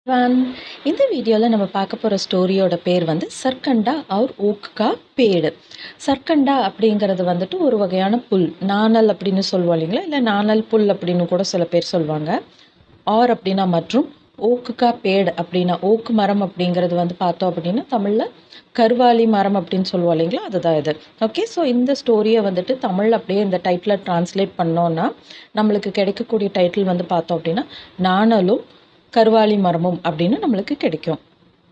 one இந்த வீடியோவில் நம்ம பார்க்க போகிற ஸ்டோரியோட பேர் வந்து சர்க்கண்டா அவுர் ஊக்கா பேடு சர்க்கண்டா அப்படிங்கிறது வந்துட்டு ஒரு வகையான புல் நாணல் அப்படின்னு சொல்லுவோம் இல்லைங்களா இல்லை நாணல் புல் அப்படின்னு கூட சில பேர் சொல்லுவாங்க ஆர் அப்படின்னா மற்றும் ஓக்குக்கா பேடு அப்படின்னா ஓக்கு மரம் அப்படிங்கிறது வந்து பார்த்தோம் அப்படின்னா தமிழில் கருவாலி மரம் அப்படின்னு சொல்லுவோம் இல்லைங்களா அதுதான் இது ஓகே ஸோ இந்த ஸ்டோரியை வந்துட்டு தமிழ் அப்படியே இந்த டைட்டில் ட்ரான்ஸ்லேட் பண்ணோன்னா நம்மளுக்கு கிடைக்கக்கூடிய டைட்டில் வந்து பார்த்தோம் அப்படின்னா நாணலும் கருவாலி மரமும் அப்படின்னு நம்மளுக்கு கிடைக்கும்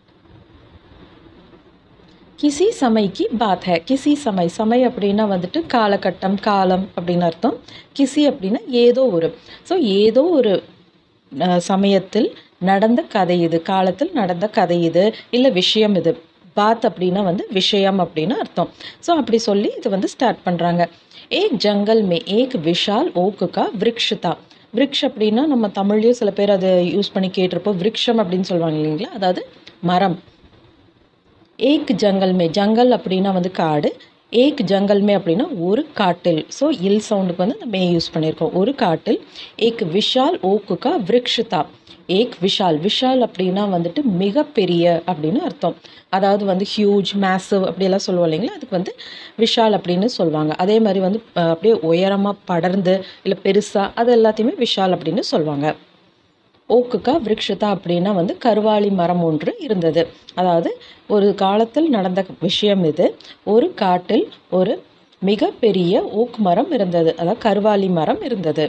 கிசி சமைக்கு பாத் ஹே கிசி சமை சமை அப்படின்னா வந்துட்டு காலகட்டம் காலம் அப்படின்னு அர்த்தம் கிசி அப்படின்னா ஏதோ ஒரு ஸோ ஏதோ ஒரு அஹ், சமயத்தில் நடந்த கதை இது காலத்தில் நடந்த கதை இது இல்லை விஷயம் இது பாத் அப்படின்னா வந்து விஷயம் அப்படின்னு அர்த்தம் ஸோ அப்படி சொல்லி இது வந்து ஸ்டார்ட் பண்ணுறாங்க ஏக் ஜங்கல் மே ஏக் விஷால் ஓக்குக்கா விருக்ஷதா விருக்ஷ் அப்படின்னா நம்ம தமிழ்லையும் சில பேர் அதை யூஸ் பண்ணி கேட்டிருப்போம் விருக்ஷம் அப்படின்னு சொல்லுவாங்க இல்லைங்களா அதாவது மரம் ஏக் ஜங்கல் மே ஜங்கல் அப்படின்னா வந்து காடு ஏக் ஜங்கல் மே அப்படின்னா ஒரு காட்டில் ஸோ இல் சவுண்டுக்கு வந்து இந்த மே யூஸ் பண்ணியிருக்கோம் ஒரு காட்டில் ஏக் விஷால் ஓக்குக்கா விருக்ஷதா ஏக் விஷால் விஷால் அப்படின்னா வந்துட்டு மிகப்பெரிய அப்படின்னு அர்த்தம் அதாவது வந்து ஹியூஜ் மேசிவ் அப்படியெல்லாம் சொல்லுவோம் இல்லைங்களா அதுக்கு வந்து விஷால் அப்படின்னு சொல்லுவாங்க அதே மாதிரி வந்து அஹ், அப்படியே உயரமாக படர்ந்து இல்லை பெருசாக அது எல்லாத்தையுமே விஷால் அப்படின்னு சொல்லுவாங்க ஓக்குக்கா விருக்ஷதா அப்படின்னா வந்து கருவாளி மரம் ஒன்று இருந்தது அதாவது ஒரு காலத்தில் நடந்த விஷயம் இது ஒரு காட்டில் ஒரு மிகப்பெரிய ஓக் மரம் இருந்தது அதாவது கருவாலி மரம் இருந்தது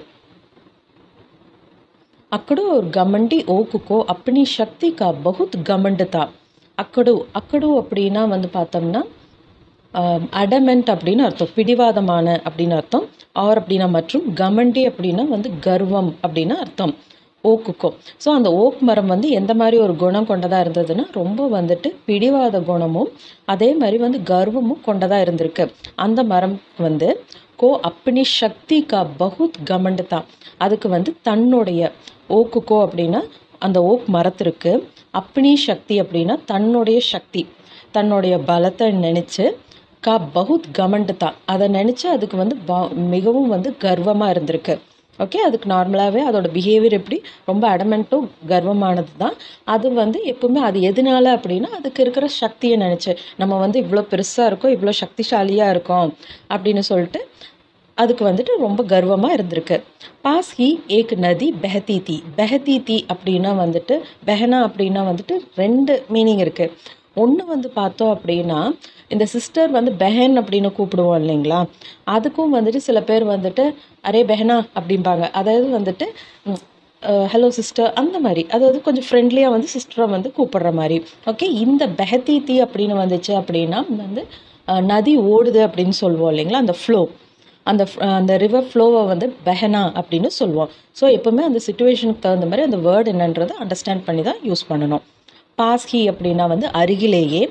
अकड़ो और गमंडी ओक को अपनी शक्ति का बहुत गमंड था அக்கடு அக்கடு அப்படின்னா வந்து பார்த்தோம்னா அடமெண்ட் அப்படின்னு அர்த்தம் பிடிவாதமான அப்படின்னு அர்த்தம் ஆர் அப்படின்னா மற்றும் கமண்டி அப்படின்னா வந்து கர்வம் அப்படின்னு அர்த்தம் ஓக்குக்கும் ஸோ அந்த ஓக் மரம் வந்து எந்த மாதிரி ஒரு குணம் கொண்டதாக இருந்ததுன்னா ரொம்ப வந்துட்டு பிடிவாத குணமும் அதே மாதிரி வந்து கர்வமும் கொண்டதாக இருந்திருக்கு அந்த மரம் வந்து கோ அப்பனி சக்தி கா பகுத் கமண்ட் தான் அதுக்கு வந்து தன்னுடைய ஓக்குக்கோ அப்படின்னா அந்த ஓக் மரத்திற்கு அப்பனி சக்தி அப்படின்னா தன்னுடைய சக்தி தன்னுடைய பலத்தை நினச்சி கா பகுத் கமண்ட் தான் அதை நினச்சி அதுக்கு வந்து ப- மிகவும் வந்து கர்வமாக இருந்திருக்கு ஓகே அதுக்கு நார்மலாகவே அதோட பிஹேவியர் எப்படி ரொம்ப அடமெண்ட்டும் கர்வமானது தான் அது வந்து எப்பவுமே அது எதனால அப்படின்னா அதுக்கு இருக்கிற சக்தியை நினச்சி நம்ம வந்து இவ்வளோ பெருசாக இருக்கோம் இவ்வளோ சக்திசாலியாக இருக்கோம் அப்படின்னு சொல்லிட்டு அதுக்கு வந்துட்டு ரொம்ப கர்வமாக இருந்திருக்கு பாஸ் ஹி ஏக் நதி பெஹதி தி பெஹதி தி அப்படின்னா வந்துட்டு பெஹனா அப்படின்னா வந்துட்டு ரெண்டு மீனிங் இருக்குது ஒன்று வந்து பார்த்தோம் அப்படின்னா இந்த சிஸ்டர் வந்து பெஹன் அப்படின்னு கூப்பிடுவோம் இல்லைங்களா அதுக்கும் வந்துட்டு சில பேர் வந்துட்டு அரே பெஹனா அப்படிம்பாங்க அதாவது வந்துட்டு ஹலோ சிஸ்டர் அந்த மாதிரி அதாவது கொஞ்சம் ஃப்ரெண்ட்லியாக வந்து சிஸ்டரை வந்து கூப்பிடுற மாதிரி ஓகே இந்த பெஹதி தி அப்படின்னு வந்துச்சு அப்படின்னா வந்து அஹ், நதி ஓடுது அப்படின்னு சொல்லுவோம் இல்லைங்களா அந்த ஃப்ளோ அந்த f- அந்த ரிவர் ஃப்ளோவை வந்து பெஹனா அப்படின்னு சொல்லுவோம் ஸோ எப்போவுமே அந்த சுச்சுவேஷனுக்கு தகுந்த மாதிரி அந்த வேர்டு என்னன்றதை அண்டர்ஸ்டாண்ட் பண்ணி தான் யூஸ் பண்ணணும் பாஸ்கி அப்படின்னா வந்து அருகிலேயே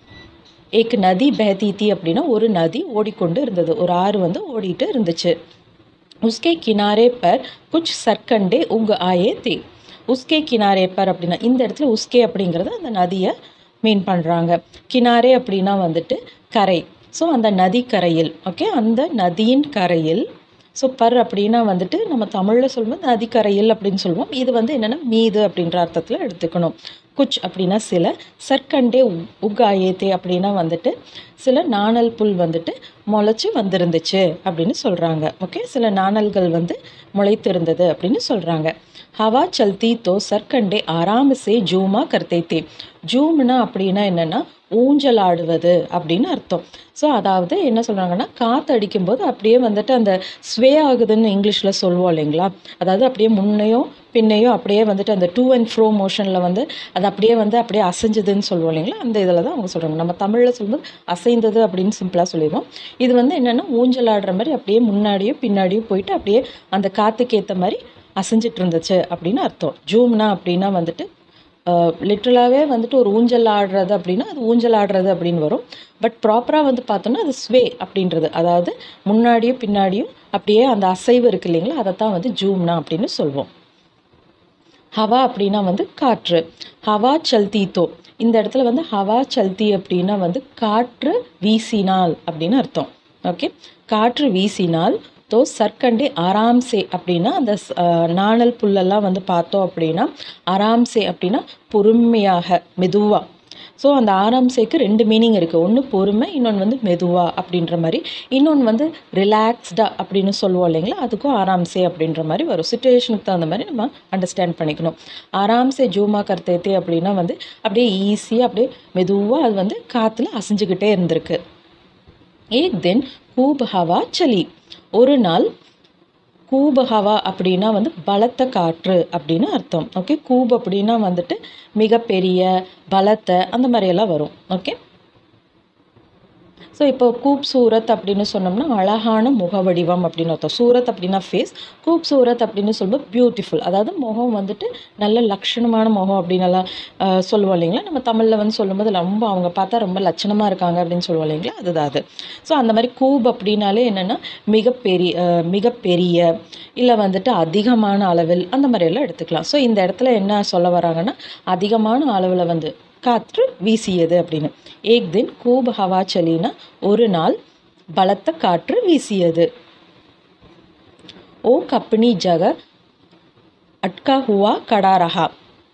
ஏக் நதி பெஹதி தி அப்படின்னா ஒரு நதி ஓடிக்கொண்டு இருந்தது ஒரு ஆறு வந்து ஓடிட்டு இருந்துச்சு உஸ்கே கினாரே பர் குச் சர்க்கண்டே உங்க ஆயே தே உஸ்கே கினாரே பர் அப்படின்னா இந்த இடத்துல உஸ்கே அப்படிங்கிறது அந்த நதியை மீன் பண்ணுறாங்க கினாரே அப்படின்னா வந்துட்டு கரை ஸோ அந்த நதி கரையில் ஓகே அந்த நதியின் கரையில் ஸோ பர் அப்படின்னா வந்துட்டு நம்ம தமிழில் சொல்லும்போது நதிக்கரையில் அப்படின்னு சொல்லுவோம் இது வந்து என்னென்னா மீது அப்படின்ற அர்த்தத்தில் எடுத்துக்கணும் குச் அப்படின்னா சில சர்க்கண்டே உ- உகாயேத்தே அப்படின்னா வந்துட்டு சில நாணல் புல் வந்துட்டு முளைச்சி வந்திருந்துச்சு அப்படின்னு சொல்கிறாங்க ஓகே சில நாணல்கள் வந்து முளைத்திருந்தது அப்படின்னு சொல்கிறாங்க ஹவா சல்தி தோ சர்க்கண்டே ஆராம் சே ஜூமா கர்த்தே தே ஜூம்னா அப்படின்னா என்னென்னா ஊஞ்சலாடுவது அப்படின்னு அர்த்தம் ஸோ அதாவது என்ன சொல்கிறாங்கன்னா காற்று அடிக்கும்போது அப்படியே வந்துட்டு அந்த ஸ்வே ஆகுதுன்னு இங்கிலீஷில் சொல்லுவோம் இல்லைங்களா அதாவது அப்படியே முன்னையும் பின்னையும் அப்படியே வந்துட்டு அந்த டூ அண்ட் ஃப்ரோ மோஷனில் வந்து அது அப்படியே வந்து அப்படியே அசைஞ்சதுன்னு சொல்லுவோம் இல்லைங்களா அந்த இதில் தான் அவங்க சொல்கிறாங்க நம்ம தமிழில் சொல்லும்போது அசைந்தது அப்படின்னு சிம்பிளாக சொல்லிடுவோம் இது வந்து என்னென்னா ஊஞ்சலாடுற மாதிரி அப்படியே முன்னாடியும் பின்னாடியும் போயிட்டு அப்படியே அந்த காற்றுக்கு ஏற்ற மாதிரி அசைஞ்சிட்டு இருந்துச்சு அப்படின்னு அர்த்தம் ஜூம்னா அப்படின்னா வந்துட்டு லிட்ரலாகவே வந்துட்டு ஒரு ஊஞ்சல் ஆடுறது அப்படின்னா அது ஊஞ்சல் ஆடுறது அப்படின்னு வரும் பட் ப்ராப்பராக வந்து பார்த்தோம்னா அது ஸ்வே அப்படின்றது அதாவது முன்னாடியும் பின்னாடியும் அப்படியே அந்த அசைவு இருக்கு இல்லைங்களா அதை தான் வந்து ஜூம்னா அப்படின்னு சொல்லுவோம் ஹவா அப்படின்னா வந்து காற்று ஹவா சல்தி தோ இந்த இடத்துல வந்து ஹவா சல்தி அப்படின்னா வந்து காற்று வீசினால் அப்படின்னு அர்த்தம் ஓகே காற்று வீசினால் தோ சர்க்கண்டே ஆராம்சே அப்படின்னா அந்த ஸ்- அஹ், நாணல் புல்லெல்லாம் வந்து பார்த்தோம் அப்படின்னா ஆராம்சே அப்படின்னா பொறுமையாக மெதுவாக ஸோ அந்த ஆராம்சேக்கு ரெண்டு மீனிங் இருக்குது ஒன்று பொறுமை இன்னொன்று வந்து மெதுவா அப்படின்ற மாதிரி இன்னொன்று வந்து ரிலாக்ஸ்டா அப்படின்னு சொல்லுவோம் இல்லைங்களா அதுக்கும் ஆராம்சே அப்படின்ற மாதிரி வரும் சுச்சுவேஷனுக்கு தகுந்த மாதிரி நம்ம அண்டர்ஸ்டாண்ட் பண்ணிக்கணும் ஆராம்சே ஜூமா கர்த்தேத்தே அப்படின்னா வந்து அப்படியே ஈஸியாக அப்படியே மெதுவாக அது வந்து காற்றுல அசைஞ்சுக்கிட்டே இருந்திருக்கு ஏக் தென் கூப் ஹவா சலி ஒரு நாள் கூப ஹவா அப்படின்னா வந்து பலத்த காற்று அப்படின்னு அர்த்தம் ஓகே கூப் அப்படின்னா வந்துட்டு மிகப்பெரிய பலத்த அந்த மாதிரியெல்லாம் வரும் ஓகே ஸோ இப்போ கூப் சூரத் அப்படின்னு சொன்னோம்னா அழகான முகவடிவம் அப்படின்னு அர்த்தம் சூரத் அப்படின்னா ஃபேஸ் கூப் சூரத் அப்படின்னு சொல்லும்போது பியூட்டிஃபுல் அதாவது முகம் வந்துட்டு நல்ல லட்சணமான முகம் அப்படின்னு எல்லாம் ஆஹ், சொல்லுவோம் இல்லைங்களா நம்ம தமிழில் வந்து சொல்லும்போது ரொம்ப அவங்க பார்த்தா ரொம்ப லட்சணமாக இருக்காங்க அப்படின்னு சொல்லுவோம் இல்லைங்களா அதுதான் அது ஸோ அந்த மாதிரி கூப் அப்படின்னாலே என்னென்னா மிகப்பெரிய ஆஹ், மிகப்பெரிய இல்லை வந்துட்டு அதிகமான அளவில் அந்த மாதிரியெல்லாம் எடுத்துக்கலாம் ஸோ இந்த இடத்துல என்ன சொல்ல வராங்கன்னா அதிகமான அளவில் வந்து காற்று வீசியது அப்படின்னு ஏக் தின் கூப் ஹவா சலினா ஒரு நாள் பலத்த காற்று வீசியது ஓ கப்பனி ஜக அட்கா ஹுவா கடா ரஹா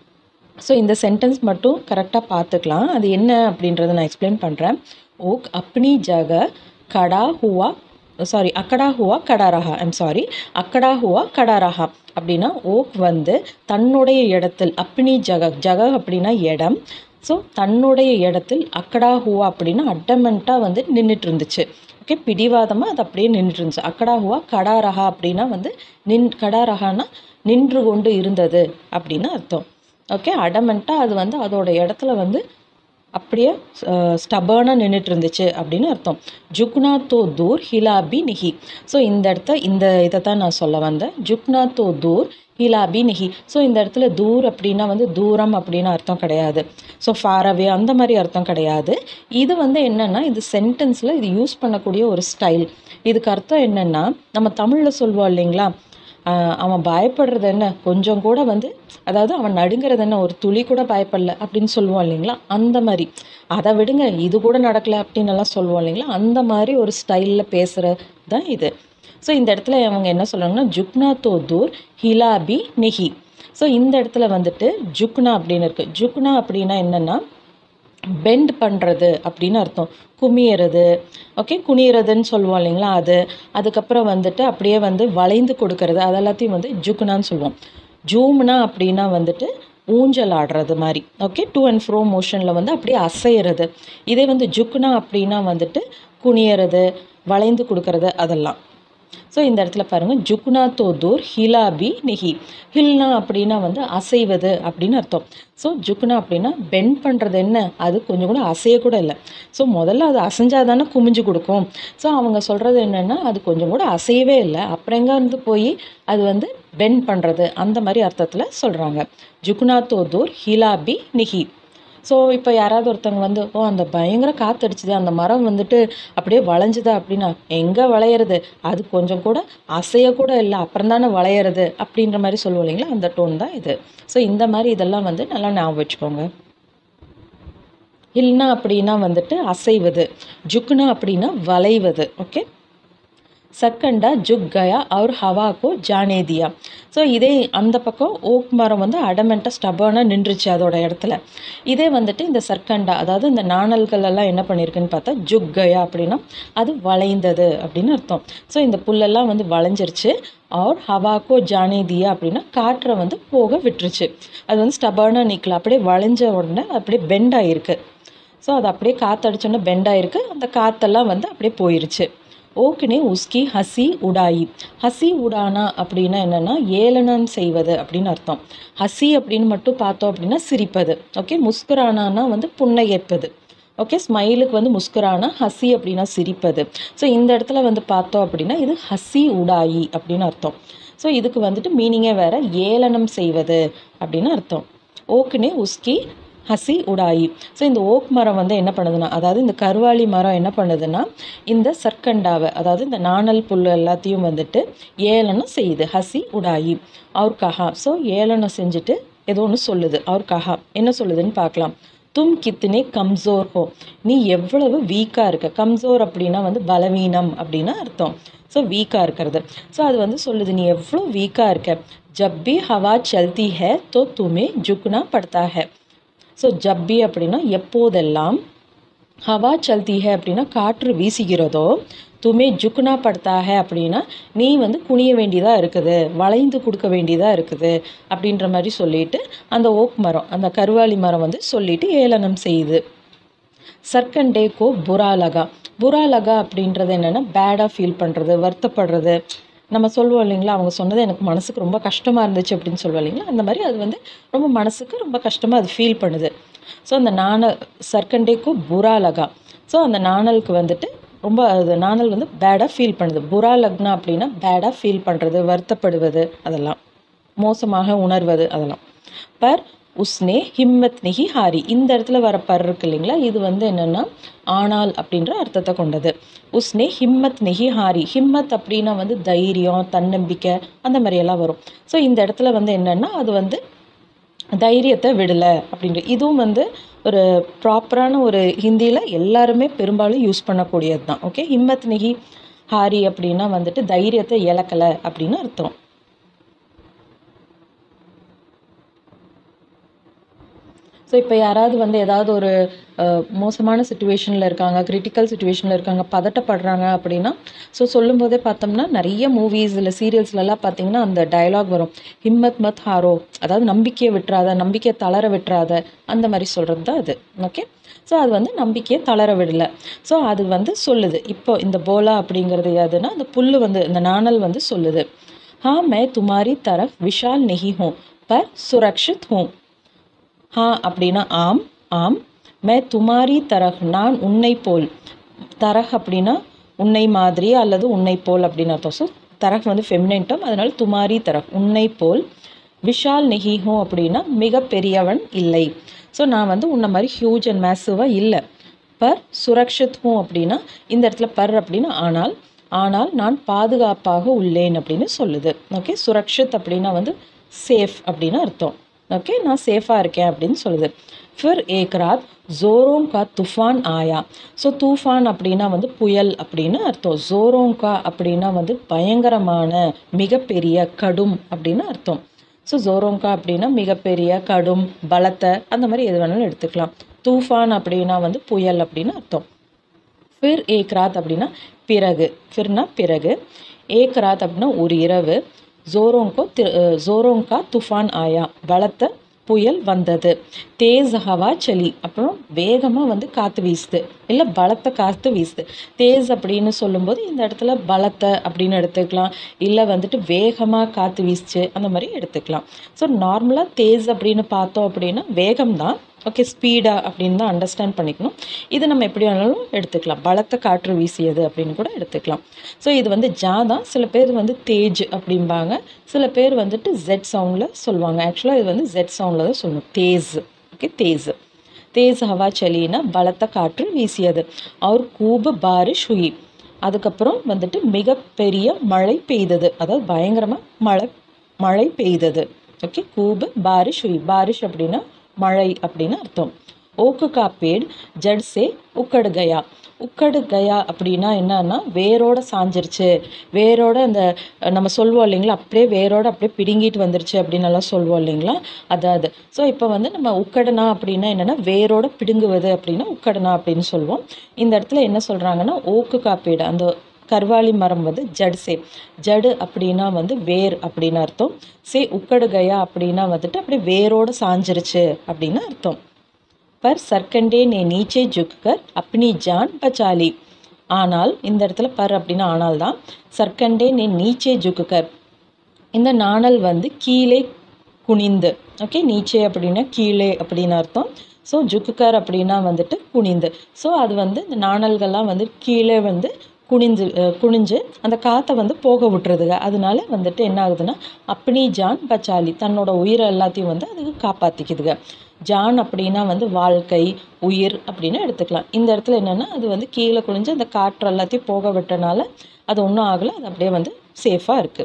ஸோ இந்த சென்டென்ஸ் மட்டும் கரெக்டாக பார்த்துக்கலாம் அது என்ன அப்படின்றத நான் எக்ஸ்பிளைன் பண்ணுறேன் ஓக் அப்னி ஜக கடா ஹுவா சாரி அக்கடா ஹுவா கடா ரஹா ஐம் சாரி அக்கடா ஹுவா கடா ரஹா அப்படின்னா ஓக் வந்து தன்னுடைய இடத்தில் அப்னி ஜக ஜக அப்படின்னா இடம் ஸோ தன்னுடைய இடத்தில் அக்கடா ஹுவா அப்படின்னா அட்டமெண்ட்டாக வந்து நின்றுட்டு இருந்துச்சு ஓகே பிடிவாதமாக அது அப்படியே நின்றுட்டு இருந்துச்சு அக்கடா ஹுவா கடா ரஹா அப்படின்னா வந்து நின் கடா ரஹானா நின்று கொண்டு இருந்தது அப்படின்னு அர்த்தம் ஓகே அடமெண்ட்டாக அது வந்து அதோட இடத்துல வந்து அப்படியே ஸ்டபர்னாக நின்றுட்டு இருந்துச்சு அப்படின்னு அர்த்தம் ஜுக்னா தோ தூர் ஹிலாபி நிஹி ஸோ இந்த இடத்த இந்த இதை தான் நான் சொல்ல வந்தேன் ஜுக்னா தோ தூர் ஹிலாபி நிஹி ஸோ இந்த இடத்துல தூர் அப்படின்னா வந்து தூரம் அப்படின்னு அர்த்தம் கிடையாது ஸோ ஃபாரவே அந்த மாதிரி அர்த்தம் கிடையாது இது வந்து என்னென்னா இது சென்டென்ஸில் இது யூஸ் பண்ணக்கூடிய ஒரு ஸ்டைல் இதுக்கு அர்த்தம் என்னென்னா நம்ம தமிழில் சொல்லுவோம் இல்லைங்களா ஆஹ் அவன் பயப்படுறது என்ன கொஞ்சம் கூட வந்து அதாவது அவன் நடுங்கிறது என்ன ஒரு துளி கூட பயப்படல அப்படின்னு சொல்லுவோம் இல்லைங்களா அந்த மாதிரி அதை விடுங்க இது கூட நடக்கல அப்படின்னு எல்லாம் சொல்லுவோம் இல்லைங்களா அந்த மாதிரி ஒரு ஸ்டைலில் பேசுகிறது தான் இது ஸோ இந்த இடத்துல அவங்க என்ன சொல்கிறாங்கன்னா ஜுக்னா தோ தூர் ஹிலாபி நெஹி ஸோ இந்த இடத்துல வந்துட்டு ஜுக்னா அப்படின்னு இருக்குது ஜுக்னா அப்படின்னா என்னென்னா பெண்ட் பண்ணுறது அப்படின்னு அர்த்தம் குமியறது ஓகே குனியறதுன்னு சொல்லுவோம் இல்லைங்களா அது அதுக்கப்புறம் வந்துட்டு அப்படியே வந்து வளைந்து கொடுக்கறது அது எல்லாத்தையும் வந்து ஜுக்குனான்னு சொல்லுவோம் ஜூம்னா அப்படின்னா வந்துட்டு ஊஞ்சல் ஆடுறது மாதிரி ஓகே டூ அண்ட் ஃப்ரோ மோஷனில் வந்து அப்படியே அசையிறது இதே வந்து ஜுக்குனா அப்படின்னா வந்துட்டு குனியறது வளைந்து கொடுக்கறது அதெல்லாம் ஸோ இந்த இடத்துல பாருங்கள் ஜுக்னா தோதூர் ஹிலாபி நிஹி ஹில்னா அப்படின்னா வந்து அசைவது அப்படின்னு அர்த்தம் ஸோ ஜுக்னா அப்படின்னா பெண்ட் பண்ணுறது என்ன அது கொஞ்சம் கூட அசையக்கூட இல்லை ஸோ முதல்ல அது அசைஞ்சாதானே தானே குமிஞ்சு கொடுக்கும் ஸோ அவங்க சொல்கிறது என்னென்னா அது கொஞ்சம் கூட அசையவே இல்லை அப்புறம் எங்கே வந்து போய் அது வந்து பெண்ட் பண்ணுறது அந்த மாதிரி அர்த்தத்தில் சொல்கிறாங்க ஜுக்னா தோதூர் ஹிலாபி நிஹி ஸோ இப்போ யாராவது ஒருத்தவங்க வந்து ஓ அந்த பயங்கர காத்தடிச்சுது அந்த மரம் வந்துட்டு அப்படியே வளைஞ்சுதா அப்படின்னா எங்கே வளையிறது அது கொஞ்சம் கூட அசையக்கூட இல்லை அப்புறம் தானே வளையிறது அப்படின்ற மாதிரி சொல்லுவோம் இல்லைங்களா அந்த டோன் தான் இது ஸோ இந்த மாதிரி இதெல்லாம் வந்து நல்லா ஞாபகம் வச்சுக்கோங்க இல்லைனா அப்படின்னா வந்துட்டு அசைவது ஜுக்னா அப்படின்னா வளைவது ஓகே சக்கண்டா ஜுக் கயா அவர் ஹவாக்கோ ஜானே தியா ஸோ இதே அந்த பக்கம் ஓக் மரம் வந்து அடமெண்ட்டாக ஸ்டபர்னாக நின்றுச்சு அதோட இடத்துல இதே வந்துட்டு இந்த சர்க்கண்டா அதாவது இந்த நாணல்கள் எல்லாம் என்ன பண்ணியிருக்குன்னு பார்த்தா ஜுக் கயா அப்படின்னா அது வளைந்தது அப்படின்னு அர்த்தம் ஸோ இந்த புல்லெல்லாம் வந்து வளைஞ்சிருச்சு அவர் ஹவாக்கோ ஜானே தியா அப்படின்னா காற்றை வந்து போக விட்டுருச்சு அது வந்து ஸ்டபர்னாக நிற்கல அப்படியே வளைஞ்ச உடனே அப்படியே பெண்ட் ஆகிருக்கு ஸோ அது அப்படியே காற்றடிச்சோன்னே பெண்ட் ஆகிருக்கு அந்த காற்றெல்லாம் வந்து அப்படியே போயிருச்சு ஓகனே உஸ்கி ஹசி உடாயி ஹசி உடானா அப்படின்னா என்னென்னா ஏளனம் செய்வது அப்படின்னு அர்த்தம் ஹசி அப்படின்னு மட்டும் பார்த்தோம் அப்படின்னா சிரிப்பது ஓகே முஸ்குரானானா வந்து புன்னகைப்பது ஓகே ஸ்மைலுக்கு வந்து முஸ்குரானா ஹசி அப்படின்னா சிரிப்பது ஸோ இந்த இடத்துல வந்து பார்த்தோம் அப்படின்னா இது ஹசி உடாயி அப்படின்னு அர்த்தம் ஸோ இதுக்கு வந்துட்டு மீனிங்கே வேற ஏளனம் செய்வது அப்படின்னு அர்த்தம் ஓக்குனே உஸ்கி ஹசி உடாயி ஸோ இந்த ஓக் மரம் வந்து என்ன பண்ணுதுன்னா அதாவது இந்த கருவாளி மரம் என்ன பண்ணுதுன்னா இந்த சர்க்கண்டாவை அதாவது இந்த நாணல் புல் எல்லாத்தையும் வந்துட்டு ஏளனம் செய்யுது ஹசி உடாயி அவர் கஹா ஸோ ஏளனம் செஞ்சுட்டு ஏதோ ஒன்று சொல்லுது அவர் கஹா என்ன சொல்லுதுன்னு பார்க்கலாம் தும் கித்தனே கம்சோர் ஹோ நீ எவ்வளவு வீக்காக இருக்க கம்சோர் அப்படின்னா வந்து பலவீனம் அப்படின்னு அர்த்தம் ஸோ வீக்காக இருக்கிறது ஸோ அது வந்து சொல்லுது நீ எவ்வளோ வீக்காக இருக்க ஜப் பி ஹவா சல்தி ஹே தோ துமே ஜுக்னா படுத்தா ஹே ஸோ ஜப்பி அப்படின்னா எப்போதெல்லாம் ஹவா சல்தி ஹே அப்படின்னா காற்று வீசுகிறதோ துமே ஜுக்னா படுத்தா ஹே அப்படின்னா நீ வந்து குனிய வேண்டியதாக இருக்குது வளைந்து கொடுக்க வேண்டியதாக இருக்குது அப்படின்ற மாதிரி சொல்லிட்டு அந்த ஓக் மரம் அந்த கருவாளி மரம் வந்து சொல்லிட்டு ஏளனம் செய்யுது சர்க்கண்டே கோ புரா லகா புரா லகா அப்படின்றது என்னென்னா பேடாக ஃபீல் பண்ணுறது வருத்தப்படுறது நம்ம சொல்லுவோம் இல்லைங்களா அவங்க சொன்னது எனக்கு மனசுக்கு ரொம்ப கஷ்டமாக இருந்துச்சு அப்படின்னு சொல்லுவோம் இல்லைங்களா அந்த மாதிரி அது வந்து ரொம்ப மனசுக்கு ரொம்ப கஷ்டமாக அது ஃபீல் பண்ணுது ஸோ அந்த நாணல் சர்க்கண்டேக்கு புரா லகா ஸோ அந்த நாணலுக்கு வந்துட்டு ரொம்ப அது நாணல் வந்து பேடாக ஃபீல் பண்ணுது புரா லக்னா அப்படின்னா பேடாக ஃபீல் பண்ணுறது வருத்தப்படுவது அதெல்லாம் மோசமாக உணர்வது அதெல்லாம் பர் உஸ்னே ஹிம்மத் நிஹி ஹாரி இந்த இடத்துல வர பர் இருக்கு இல்லைங்களா இது வந்து என்னென்னா ஆனால் அப்படின்ற அர்த்தத்தை கொண்டது உஸ்னே ஹிம்மத் நிஹி ஹாரி ஹிம்மத் அப்படின்னா வந்து தைரியம் தன்னம்பிக்கை அந்த மாதிரியெல்லாம் வரும் ஸோ இந்த இடத்துல வந்து என்னென்னா அது வந்து தைரியத்தை விடலை அப்படின்ற இதுவும் வந்து ஒரு ப்ராப்பரான ஒரு ஹிந்தியில் எல்லாருமே பெரும்பாலும் யூஸ் பண்ணக்கூடியது தான் ஓகே ஹிம்மத் நிஹி ஹாரி அப்படின்னா வந்துட்டு தைரியத்தை இழக்கலை அப்படின்னு அர்த்தம் ஸோ இப்போ யாராவது வந்து ஏதாவது ஒரு அஹ், மோசமான சுச்சுவேஷனில் இருக்காங்க கிரிட்டிக்கல் சுச்சுவேஷனில் இருக்காங்க பதட்டப்படுறாங்க அப்படின்னா ஸோ சொல்லும்போதே பார்த்தோம்னா நிறைய மூவிஸ் இல்லை சீரியல்ஸ்லலாம் பார்த்தீங்கன்னா அந்த டயலாக் வரும் ஹிம்மத் மத் ஹாரோ அதாவது நம்பிக்கையை விட்டுறாத நம்பிக்கையை தளர விட்டுறாத அந்த மாதிரி சொல்கிறது தான் அது ஓகே ஸோ அது வந்து நம்பிக்கையை தளர விடலை ஸோ அது வந்து சொல்லுது இப்போ இந்த போலா அப்படிங்கிறது எதுனா அந்த புல்லு வந்து இந்த நாணல் வந்து சொல்லுது हाँ मैं तुम्हारी तरफ विशाल नहीं हूँ पर सुरक्षित हूँ हाँ அப்படின்னா ஆம் ஆம் மே துமாரி தரஹ் நான் உன்னை போல் தரஹ் அப்படின்னா உன்னை மாதிரி அல்லது உன்னை போல் அப்படின்னு அர்த்தம் ஸோ தரஹ் வந்து ஃபெமினைட்டம் அதனால துமாரி தரஹ் உன்னை போல் விஷால் நெஹிஹோ அப்படின்னா மிக பெரியவன் இல்லை ஸோ நான் வந்து உன்னை மாதிரி ஹியூஜ் அண்ட் மேசிவாக இல்லை பர் சுரக்ஷித் ஹூ அப்படின்னா இந்த இடத்துல பர் அப்படின்னா ஆனால் ஆனால் நான் பாதுகாப்பாக உள்ளேன் அப்படின்னு சொல்லுது ஓகே சுரக்ஷித் அப்படின்னா வந்து சேஃப் அப்படின்னு அர்த்தம் ஓகே நான் சேஃபாக இருக்கேன் அப்படின்னு சொல்லுது ஃபிர் ஏக் ராத் ஜோரோங் கா துஃபான் ஆயா ஸோ தூஃபான் அப்படின்னா வந்து புயல் அப்படின்னு அர்த்தம் ஜோரோங் கா அப்படின்னா வந்து பயங்கரமான மிகப்பெரிய கடும் அப்படின்னு அர்த்தம் ஸோ ஜோரோங்கா அப்படின்னா மிகப்பெரிய கடும் பலத்த அந்த மாதிரி எது வேணாலும் எடுத்துக்கலாம் தூஃபான் அப்படின்னா வந்து புயல் அப்படின்னு அர்த்தம் ஃபிர் ஏக் ராத் அப்படின்னா பிறகு ஃபிர்னா பிறகு ஏக் ராத் அப்படின்னா ஒரு இரவு ஜோரோங்கோ தி ஜோரோங்கா துஃபான் ஆயா பலத்த புயல் வந்தது தேஸ் ஹவா சலி அப்புறம் வேகமாக வந்து காற்று வீசுது இல்லை பலத்த காற்று வீசுது தேஸ் அப்படின்னு சொல்லும்போது இந்த இடத்துல பலத்த அப்படின்னு எடுத்துக்கலாம் இல்லை வந்துட்டு வேகமாக காற்று வீசுச்சு அந்த மாதிரி எடுத்துக்கலாம் ஸோ நார்மலாக தேஸ் அப்படின்னு பார்த்தோம் அப்படின்னா வேகம் தான் ஓகே ஸ்பீடா அப்படின்னு தான் அண்டர்ஸ்டாண்ட் பண்ணிக்கணும் இது நம்ம எப்படி வேணாலும் எடுத்துக்கலாம் பலத்த காற்று வீசியது அப்படின்னு கூட எடுத்துக்கலாம் ஸோ இது வந்து ஜா தான் சில பேர் வந்து தேஜ் அப்படிம்பாங்க சில பேர் வந்துட்டு ஜெட் சவுண்டில் சொல்லுவாங்க ஆக்சுவலாக இது வந்து ஜெட் சவுண்டில் தான் சொல்லணும் தேஸ் ஓகே தேஸ் தேஸ் ஹவா சலினா பலத்த காற்று வீசியது அவர் கூப பாரிஷ் ஹுயி அதுக்கப்புறம் வந்துட்டு மிகப்பெரிய மழை பெய்தது அதாவது பயங்கரமாக மழை மழை பெய்தது ஓகே கூப பாரிஷ் ஹுயி பாரிஷ் அப்படின்னா மழை அப்படின்னு அர்த்தம் ஓக்கு கா பேட் ஜட் சே உக்கடு கயா உக்கடு கயா அப்படின்னா என்னன்னா வேரோட சாஞ்சிருச்சு வேரோட அந்த அஹ், நம்ம சொல்லுவோம் இல்லைங்களா அப்படியே வேரோட அப்படியே பிடுங்கிட்டு வந்துருச்சு அப்படின்னு எல்லாம் சொல்லுவோம் இல்லைங்களா அதாவது ஸோ இப்போ வந்து நம்ம உக்கடனா அப்படின்னா என்னன்னா வேரோட பிடுங்குவது அப்படின்னா உக்கடனா அப்படின்னு சொல்லுவோம் இந்த இடத்துல என்ன சொல்றாங்கன்னா ஓக்கு காப்பீடு அந்த கர்வாலி மரம் வந்து ஜட் சே ஜடு அப்படின்னா வந்து வேர் அப்படின்னு அர்த்தம் சே உக்கடு கயா அப்படின்னா வந்துட்டு அப்படியே வேரோட சாஞ்சிருச்சு அப்படின்னு அர்த்தம் पर सरकंडे ने नीचे झुककर अपनी जान बचा ली ஆனால் இந்த இடத்துல பர் அப்படின்னா ஆனால் தான் சர்க்கண்டே நே நீச்சே ஜுக்குக்கர் இந்த நாணல் வந்து கீழே குனிந்து ஓகே நீச்சே அப்படின்னா கீழே அப்படின்னு அர்த்தம் ஸோ ஜுக்குக்கர் அப்படின்னா வந்துட்டு குனிந்து ஸோ அது வந்து இந்த நாணல்கள்லாம் வந்து கீழே வந்து குனிஞ்சு அஹ், குனிஞ்சு அந்த காற்றை வந்து போக விட்டுறதுங்க அதனால வந்துட்டு என்ன ஆகுதுன்னா அப்பனி ஜான் பச்சாலி தன்னோட உயிரை எல்லாத்தையும் வந்து அதுக்கு காப்பாற்றிக்குதுங்க ஜான் அப்படின்னா வந்து வாழ்க்கை உயிர் அப்படின்னு எடுத்துக்கலாம் இந்த இடத்துல என்னென்னா அது வந்து கீழே குனிஞ்சு அந்த காற்று எல்லாத்தையும் போக விட்டனால அது ஒன்றும் ஆகலை அது அப்படியே வந்து சேஃபாக இருக்குது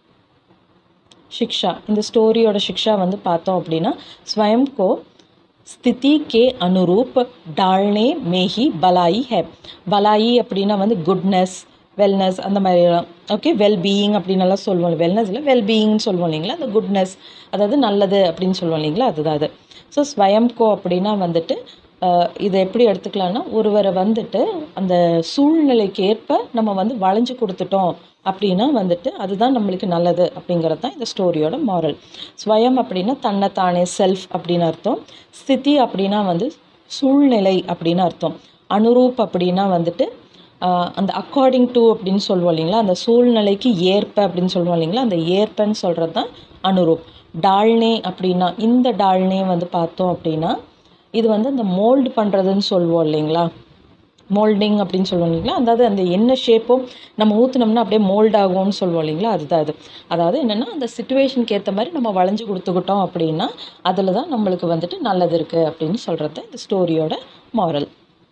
शिक्षा இந்த ஸ்டோரியோட शिक्षा வந்து பார்த்தோம் அப்படின்னா स्वयं को स्थिति के अनुरूप डालने में ही भलाई है भलाई அப்படின்னா வந்து குட்னஸ் வெல்னஸ் அந்த மாதிரிலாம் ஓகே வெல் பீயிங் அப்படின்னு எல்லாம் சொல்லுவோம் வெல்னஸ் இல்லை வெல் பீயிங்னு சொல்லுவோம் இல்லைங்களா அந்த குட்னஸ் அதாவது நல்லது அப்படின்னு சொல்லுவோம் இல்லைங்களா அதுதான் அது ஸோ ஸ்வயம்கோ அப்படின்னா வந்துட்டு ஆஹ், இதை எப்படி எடுத்துக்கலாம்னா ஒருவரை வந்துட்டு அந்த சூழ்நிலைக்கு ஏற்ப நம்ம வந்து வளைஞ்சு கொடுத்துட்டோம் அப்படின்னா வந்துட்டு அதுதான் நம்மளுக்கு நல்லது அப்படிங்கிறது தான் இந்த ஸ்டோரியோட மாரல் ஸ்வயம் அப்படின்னா தன்னைத்தானே செல்ஃப் அப்படின்னு அர்த்தம் ஸ்திதி அப்படின்னா வந்து சூழ்நிலை அப்படின்னு அர்த்தம் அனுரூப் அப்படின்னா வந்துட்டு ஆஹ், அந்த அக்கார்டிங் டு அப்படின்னு சொல்லுவோம் இல்லைங்களா அந்த சூழ்நிலைக்கு ஏற்ப அப்படின்னு சொல்லுவோம் இல்லைங்களா அந்த ஏற்பன்னு சொல்கிறது தான் அனுரூப் டால்னே அப்படின்னா இந்த டால்னே வந்து பார்த்தோம் அப்படின்னா இது வந்து அந்த மோல்டு பண்ணுறதுன்னு சொல்லுவோம் இல்லைங்களா மோல்டிங் அப்படின்னு சொல்லுவோம் இல்லைங்களா அதாவது அந்த என்ன ஷேப்பும் நம்ம ஊற்றுனோம்னா அப்படியே மோல்ட் ஆகும்னு சொல்லுவோம் இல்லைங்களா அதுதான் அது அதாவது என்னென்னா அந்த சுச்சுவேஷனுக்கு ஏற்ற மாதிரி நம்ம வளைஞ்சு கொடுத்துக்கிட்டோம் அப்படின்னா அதில் தான் நம்மளுக்கு வந்துட்டு நல்லது இருக்குது அப்படின்னு சொல்கிறது இந்த ஸ்டோரியோட மாரல்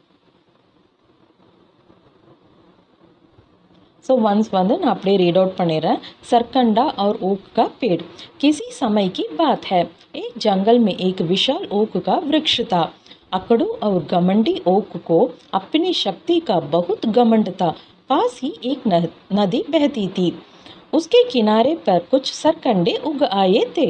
सो वंस வந்து நான் அப்படியே ரீட் அவுட் பண்ணிடுறேன் सरकंडा और ओक का पेड़ किसी समय की बात है एक जंगल में एक विशाल ओक का वृक्ष था अकड़ू और घमंडी ओक को अपनी शक्ति का बहुत घमंड था पास ही एक न- नदी बहती थी उसके किनारे पर कुछ सरकंडे उग आए थे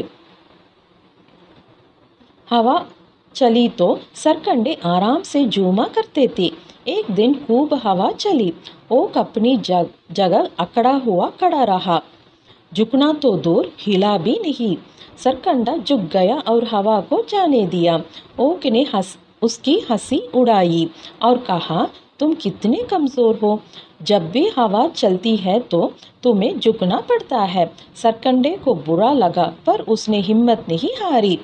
हवा चली तो सरकंडे आराम से झूमा करते थे एक दिन खूब हवा चली ओक अपनी जग, जगह अकड़ा हुआ खड़ा रहा झुकना तो दूर हिला भी नहीं सरकंडा झुक गया और हवा को जाने दिया ओक ने हंस उसकी हंसी उड़ाई और कहा तुम कितने कमज़ोर हो जब भी हवा चलती है तो तुम्हें झुकना पड़ता है सरकंडे को बुरा लगा पर उसने हिम्मत नहीं हारी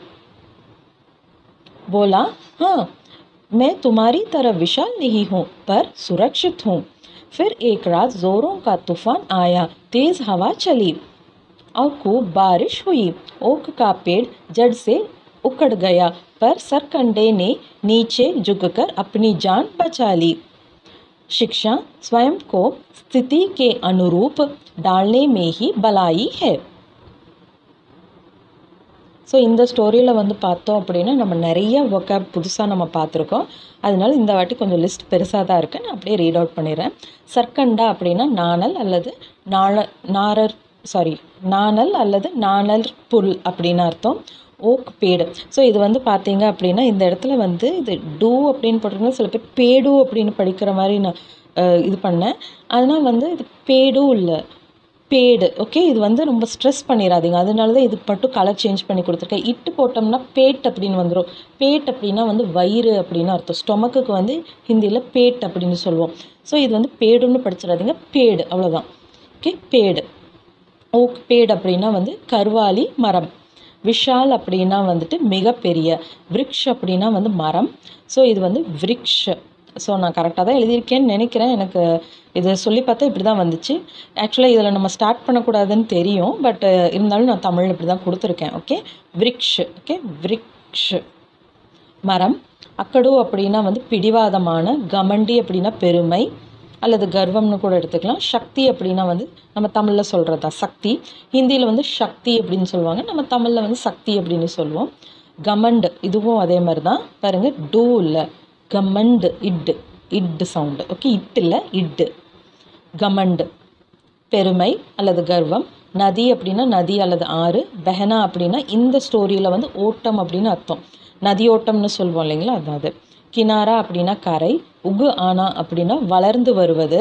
बोला हाँ मैं तुम्हारी तरह विशाल नहीं हूँ पर सुरक्षित हूँ फिर एक रात जोरों का तूफान आया तेज हवा चली और खूब बारिश हुई ओक का पेड़ जड़ से उखड़ गया पर सरकंडे ने नीचे झुककर अपनी जान बचा ली शिक्षा स्वयं को स्थिति के अनुरूप डालने में ही भलाई है ஸோ இந்த ஸ்டோரியில் வந்து பார்த்தோம் அப்படின்னா நம்ம நிறைய ஒக்காப் புதுசாக நம்ம பார்த்துருக்கோம் அதனால இந்த வாட்டி கொஞ்சம் லிஸ்ட் பெருசாக தான் இருக்குது நான் அப்படியே ரீட் அவுட் பண்ணிடுறேன் சர்க்கண்டா அப்படின்னா நாணல் அல்லது நாள நாரர் சாரி நாணல் அல்லது நாணல் புல் அப்படின்னு அர்த்தம் ஓக் பேடு ஸோ இது வந்து பார்த்தீங்க அப்படின்னா இந்த இடத்துல வந்து இது டூ அப்படின்னு போட்டிருந்தா சில பேர் பேடு அப்படின்னு படிக்கிற மாதிரி நான் அஹ், இது பண்ணேன் அதனால் வந்து இது பேடும் இல்லை பேடு ஓகே இது வந்து ரொம்ப ஸ்ட்ரெஸ் பண்ணிடாதீங்க அதனால தான் இதுக்கு மட்டும் கலர் சேஞ்ச் பண்ணி கொடுத்துருக்கேன் இட்டு போட்டோம்னா பேட் அப்படின்னு வந்துடும் பேட் அப்படின்னா வந்து வயிறு அப்படின்னு அர்த்தம் ஸ்டொமக்குக்கு வந்து ஹிந்தியில் பேட் அப்படின்னு சொல்லுவோம் ஸோ இது வந்து பேடுன்னு படிச்சிடாதீங்க பேடு அவ்வளோதான் ஓகே பேடு ஓக் பேடு அப்படின்னா வந்து கருவாலி மரம் விஷால் அப்படின்னா வந்துட்டு மிகப்பெரிய விருக்ஷ் அப்படின்னா வந்து மரம் ஸோ இது வந்து விருக்ஷ ஸோ நான் கரெக்டாக தான் எழுதியிருக்கேன்னு நினைக்கிறேன் எனக்கு இதை சொல்லி பார்த்தா இப்படி தான் வந்துச்சு ஆக்சுவலாக இதில் நம்ம ஸ்டார்ட் பண்ணக்கூடாதுன்னு தெரியும் பட் இருந்தாலும் நான் தமிழ் இப்படி தான் கொடுத்துருக்கேன் ஓகே விருக்ஷ் ஓகே விருக்ஷ் மரம் அக்கடு அப்படின்னா வந்து பிடிவாதமான கமண்டி அப்படின்னா பெருமை அல்லது கர்வம்னு கூட எடுத்துக்கலாம் சக்தி அப்படின்னா வந்து நம்ம தமிழில் சொல்கிறதா சக்தி ஹிந்தியில் வந்து சக்தி அப்படின்னு சொல்லுவாங்க நம்ம தமிழில் வந்து சக்தி அப்படின்னு சொல்லுவோம் கமண்டு இதுவும் அதே மாதிரி தான் பாருங்கள் டூ இல்லை கமண்டு இட்டு இட்டு சவுண்டு ஓகே இட்டு இல்லை இட்டு கமண்டு பெருமை அல்லது கர்வம் நதி அப்படின்னா நதி அல்லது ஆறு பெஹனா அப்படின்னா இந்த ஸ்டோரியில் வந்து ஓட்டம் அப்படின்னு அர்த்தம் நதி ஓட்டம்னு சொல்லுவோம் இல்லைங்களா அதாவது கினாரா அப்படின்னா கரை உகு ஆனா அப்படின்னா வளர்ந்து வருவது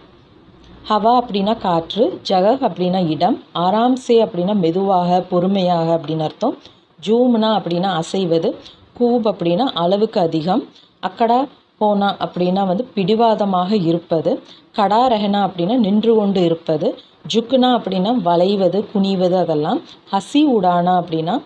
ஹவா அப்படின்னா காற்று ஜகக் அப்படின்னா இடம் ஆராம்சே அப்படின்னா மெதுவாக பொறுமையாக அப்படின்னு அர்த்தம் ஜூம்னா அப்படின்னா அசைவது கூப் அப்படின்னா அளவுக்கு அதிகம் அக்கடா போனா அப்படின்னா வந்து பிடிவாதமாக இருப்பது கடா ரஹனா அப்படின்னா நின்று கொண்டு இருப்பது ஜுக்குனா அப்படின்னா வளைவது குனிவது அதெல்லாம் ஹசி உடானா அப்படின்னா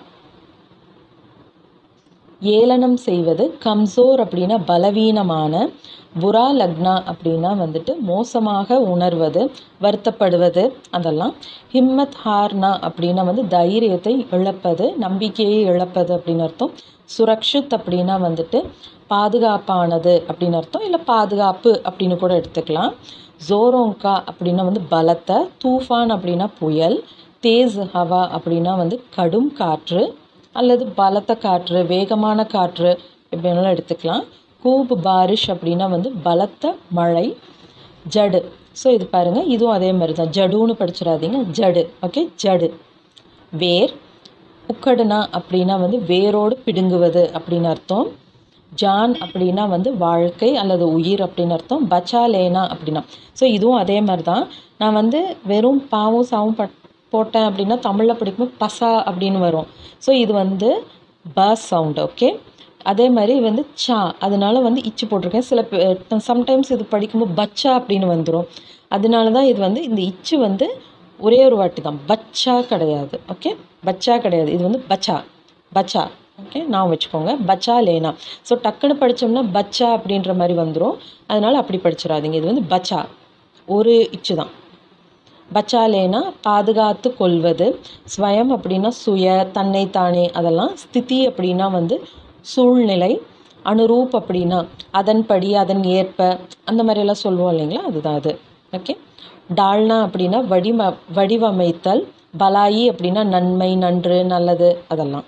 ஏளனம் செய்வது கம்சோர் அப்படின்னா பலவீனமான புரா லக்னா அப்படின்னா வந்துட்டு மோசமாக உணர்வது வருத்தப்படுவது அதெல்லாம் ஹிம்மத் ஹார்னா அப்படின்னா வந்து தைரியத்தை இழப்பது நம்பிக்கையை இழப்பது அப்படின்னு அர்த்தம் சுரக்ஷித் அப்படின்னா வந்துட்டு பாதுகாப்பானது அப்படின்னு அர்த்தம் இல்லை பாதுகாப்பு அப்படின்னு கூட எடுத்துக்கலாம் ஜோரோங்கா அப்படின்னா வந்து பலத்த தூஃபான் அப்படின்னா புயல் தேஸ் ஹவா அப்படின்னா வந்து கடும் காற்று அல்லது பலத்த காற்று வேகமான காற்று எப்படினாலும் எடுத்துக்கலாம் கூப் பாரிஷ் அப்படின்னா வந்து பலத்த மழை ஜடு ஸோ இது பாருங்கள் இதுவும் அதே மாதிரி தான் ஜடுன்னு படிச்சிடாதீங்க ஜடு ஓகே ஜடு வேர் உக்கடுனா அப்படின்னா வந்து வேரோடு பிடுங்குவது அப்படின்னு அர்த்தம் ஜான் அப்படின்னா வந்து வாழ்க்கை அல்லது உயிர் அப்படின்னு அர்த்தம் பச்சாலேனா அப்படின்னா ஸோ இதுவும் அதே மாதிரி தான் நான் வந்து வெறும் பாவும் சாவும் பட் போட்டேன் அப்படின்னா தமிழில் படிக்கும்போது பசா அப்படின்னு வரும் ஸோ இது வந்து பஸ் சவுண்ட் ஓகே அதே மாதிரி வந்து சா அதனால வந்து இச்சு போட்டிருக்கேன் சில சம்டைம்ஸ் இது படிக்கும்போது பச்சா அப்படின்னு வந்துடும் அதனால தான் இது வந்து இந்த இச்சு வந்து ஒரே ஒரு வாட்டி தான் பச்சா கிடையாது ஓகே பச்சா கிடையாது இது வந்து பச்சா பச்சா ஓகே நான் வச்சுக்கோங்க பச்சா லேனா ஸோ டக்குன்னு படித்தோம்னா பச்சா அப்படின்ற மாதிரி வந்துடும் அதனால் அப்படி படிச்சிடாதீங்க இது வந்து பச்சா ஒரு இச்சு தான் பச்சாலேனா பாதுகாத்து கொள்வது ஸ்வயம் அப்படின்னா சுய தன்னை தானே அதெல்லாம் ஸ்திதி அப்படின்னா வந்து சூழ்நிலை அனுரூப் அப்படின்னா அதன்படி அதன் ஏற்ப அந்த மாதிரியெல்லாம் சொல்லுவோம் இல்லைங்களா அதுதான் அது ஓகே டால்னா அப்படின்னா வடிவ வடிவமைத்தல் பலாயி அப்படின்னா நன்மை நன்று நல்லது அதெல்லாம்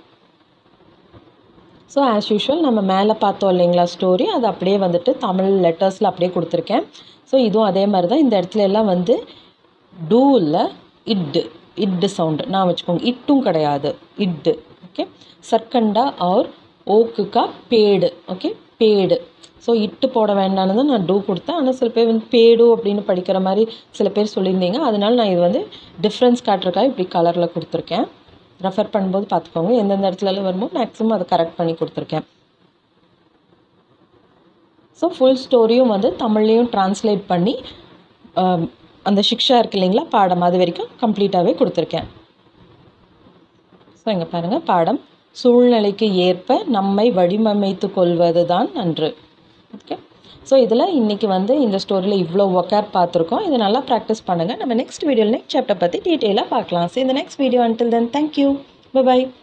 ஸோ ஆஸ் யூஷுவல் நம்ம மேலே பார்த்தோம் இல்லைங்களா ஸ்டோரி அது அப்படியே வந்துட்டு தமிழ் லெட்டர்ஸில் அப்படியே கொடுத்துருக்கேன் ஸோ இதுவும் அதே மாதிரி தான் இந்த இடத்துல எல்லாம் வந்து டூ இல்லை இட்டு இட்டு சவுண்டு நான் வச்சுக்கோங்க இட்டும் கிடையாது இட்டு ஓகே சர்க்கண்டா ஆர் ஓக்குக்கா பேடு ஓகே பேடு ஸோ இட்டு போட வேண்டாம்னு தான் நான் டூ கொடுத்தேன் ஆனால் சில பேர் வந்து பேடு அப்படின்னு படிக்கிற மாதிரி சில பேர் சொல்லியிருந்தீங்க அதனால நான் இது வந்து டிஃப்ரென்ஸ் காட்டுறக்காக இப்படி கலரில் கொடுத்துருக்கேன் ரெஃபர் பண்ணும்போது பார்த்துக்கோங்க எந்தெந்த இடத்துலலாம் வருமோ மேக்ஸிமம் அதை கரெக்ட் பண்ணி கொடுத்துருக்கேன் ஸோ ஃபுல் ஸ்டோரியும் வந்து தமிழ்லேயும் ட்ரான்ஸ்லேட் பண்ணி அந்த சிக்ஷா இருக்கு இல்லைங்களா பாடம் அது வரைக்கும் கம்ப்ளீட்டாகவே கொடுத்துருக்கேன் ஸோ இங்கே பாருங்கள் பாடம் சூழ்நிலைக்கு ஏற்ப நம்மை வடிவமைத்து கொள்வது தான் நன்று ஓகே ஸோ இதில் இன்றைக்கி வந்து இந்த ஸ்டோரியில் இவ்வளோ ஒர்க்கப் பார்த்துருக்கோம் இதை நல்லா ப்ராக்டிஸ் பண்ணுங்கள் நம்ம நெக்ஸ்ட் வீடியோவில் நெக்ஸ்ட் சாப்டர் பற்றி டீட்டெயிலாக பார்க்கலாம் ஸோ இந்த next video until then thank you by